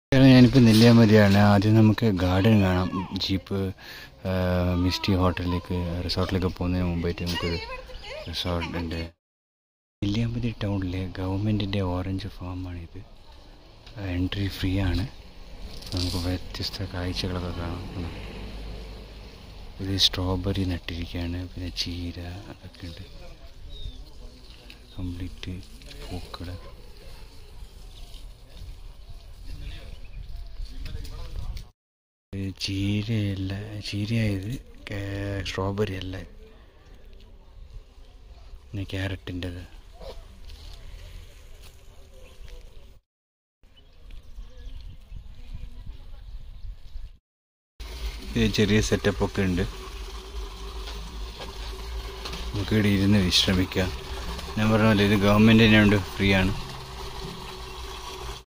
ഞാനിപ്പോൾ നെല്ലിയാമ്പതിയാണ് ആദ്യം നമുക്ക് ഗാർഡൻ കാണാം ജീപ്പ് ആ, മിസ്റ്റി ഹോട്ടലിലേക്ക് റിസോർട്ടിലേക്ക് പോകുന്നതിന് മുമ്പായിട്ട് നമുക്കൊരു റിസോർട്ടുണ്ട് നെല്ലിയാമ്പതി ടൗണിലെ ഗവൺമെൻറ്റിൻ്റെ ഓറഞ്ച് ഫാമാണിത് എൻട്രി ഫ്രീ ആണ് നമുക്ക് വ്യത്യസ്ത കാഴ്ചകളൊക്കെ കാണാം ഉം. ഇത് സ്ട്രോബെറി നട്ടിരിക്കുകയാണ് പിന്നെ ചീര അതൊക്കെ ഉണ്ട് കംപ്ലീറ്റ് പൂക്കൾ ഇത് ചീരയല്ല ചീരയായത് സ്ട്രോബെറി അല്ല പിന്നെ ക്യാരറ്റിൻ്റെത് ഇത് ചെറിയ സെറ്റപ്പ് ഒക്കെ ഉണ്ട് നമുക്ക് ഇവിടെ ഇരുന്ന് വിശ്രമിക്കാം ഞാൻ പറഞ്ഞ പോലെ ഇത് ഗവൺമെൻറ് തന്നെ ഉണ്ട് ഫ്രീ ആണ്